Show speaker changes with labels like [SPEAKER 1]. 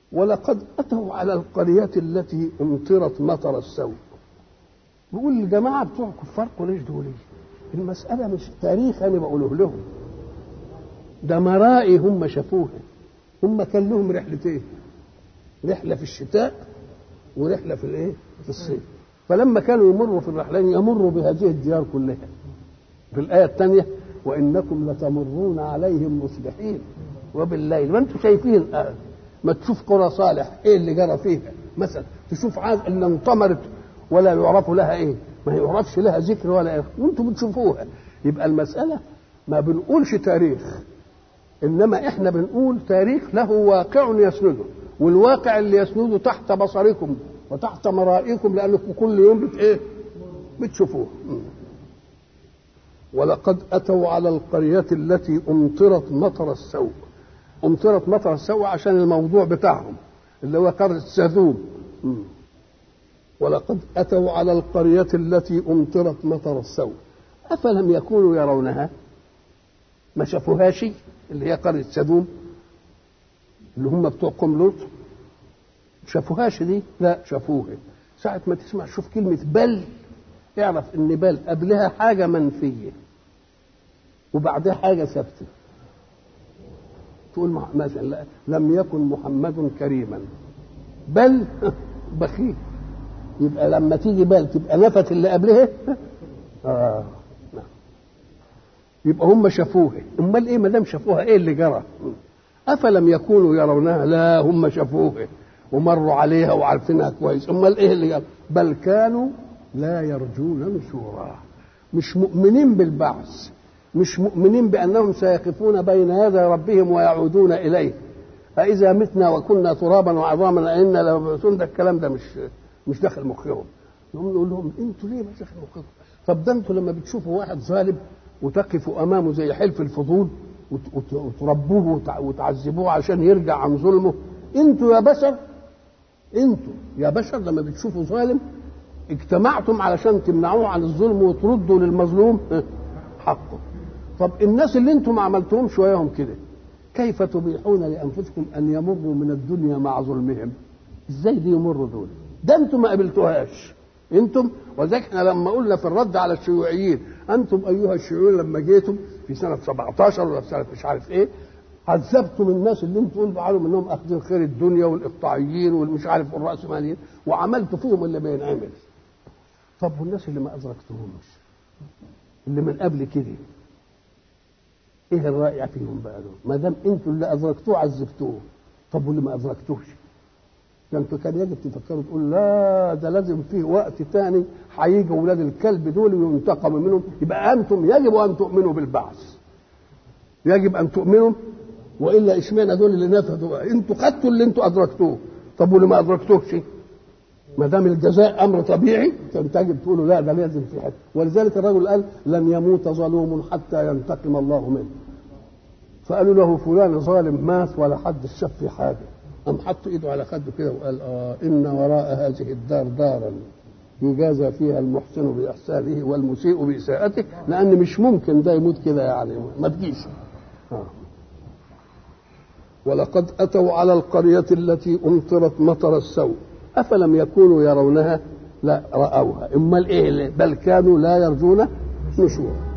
[SPEAKER 1] ولقد أتوا على القرية التي أمطرت مطر السوء بيقول الجماعة بتوع كفار قريش دول المسألة مش تاريخ أنا بقوله لهم ده مرائي هم شافوها هم كان لهم رحلتين رحلة في الشتاء ورحلة في الايه؟ في الصيف فلما كانوا يمروا في الرحلين يمروا بهذه الديار كلها في الآية الثانية وإنكم لتمرون عليهم مصبحين وبالليل ما انتم شايفين آه. ما تشوف قرى صالح ايه اللي جرى فيها مثلا تشوف عاد اللي انطمرت ولا يعرف لها ايه ما يعرفش لها ذكر ولا ايه وانتم بتشوفوها يبقى المسألة ما بنقولش تاريخ انما احنا بنقول تاريخ له واقع يسنده والواقع اللي يسنده تحت بصركم وتحت مرائكم لانكم كل يوم بت ايه بتشوفوه ولقد اتوا على القريه التي امطرت مطر السوء امطرت مطر السوء عشان الموضوع بتاعهم اللي هو قريه سذوم ولقد اتوا على القريه التي امطرت مطر السوء افلم يكونوا يرونها ما شافوهاش اللي هي قريه سدوم اللي هم بتوع قوم لوط شافوهاش دي لا شافوها ساعة ما تسمع شوف كلمة بل اعرف ان بل قبلها حاجة منفية وبعدها حاجة ثابتة تقول مثلا لم يكن محمد كريما بل بخيل يبقى لما تيجي بل تبقى نفت اللي قبلها اه نعم يبقى هم شافوها امال ايه ما دام شافوها ايه اللي جرى افلم يكونوا يرونها لا هم شافوها ومروا عليها وعارفينها كويس امال ايه اللي جرى بل كانوا لا يرجون نشورا مش مؤمنين بالبعث مش مؤمنين بانهم سيقفون بين يدي ربهم ويعودون اليه فاذا متنا وكنا ترابا وعظاما ائنا لمبعوثون ده الكلام ده مش مش داخل مخهم نقوم نقول لهم انتوا ليه مش داخل مخكم طب ده انتوا لما بتشوفوا واحد ظالم وتقفوا امامه زي حلف الفضول وتربوه وتعذبوه عشان يرجع عن ظلمه انتوا يا بشر انتوا يا بشر لما بتشوفوا ظالم اجتمعتم علشان تمنعوه عن الظلم وتردوا للمظلوم حقه طب الناس اللي انتم ما عملتهمش وياهم كده كيف تبيحون لانفسكم ان يمروا من الدنيا مع ظلمهم ازاي دي يمروا دول ده انتم ما قبلتوهاش انتم وذلك احنا لما قلنا في الرد على الشيوعيين انتم ايها الشيوعيون لما جيتم في سنه 17 ولا في سنه مش عارف ايه عذبتم الناس اللي انتم قلتوا عليهم انهم اخذين خير الدنيا والاقطاعيين والمش عارف الراسماليين وعملتوا فيهم اللي بينعمل طب والناس اللي ما ادركتهمش اللي من قبل كده ايه الرائع فيهم بقى دول ما دام انتوا اللي ادركتوه عذبتوه طب واللي ما ادركتوش ده انتوا كان يجب تفكروا تقول لا ده لازم فيه وقت تاني هيجي اولاد الكلب دول وينتقم منهم يبقى انتم يجب ان تؤمنوا بالبعث يجب ان تؤمنوا والا اشمعنى دول اللي نفذوا انتوا خدتوا اللي انتوا ادركتوه طب واللي ما ادركتوش ما دام الجزاء امر طبيعي كان تجب تقولوا لا ده لازم في حد ولذلك الرجل قال لن يموت ظلوم حتى ينتقم الله منه فقالوا له فلان ظالم مات ولا حد شاف في حاجه قام حط ايده على خده كده وقال اه ان وراء هذه الدار دارا يجازى فيها المحسن باحسانه والمسيء باساءته لان مش ممكن ده يموت كده يعني ما تجيش آه. ولقد اتوا على القريه التي امطرت مطر السوء افلم يكونوا يرونها لا راوها امال ايه بل كانوا لا يرجون نشورا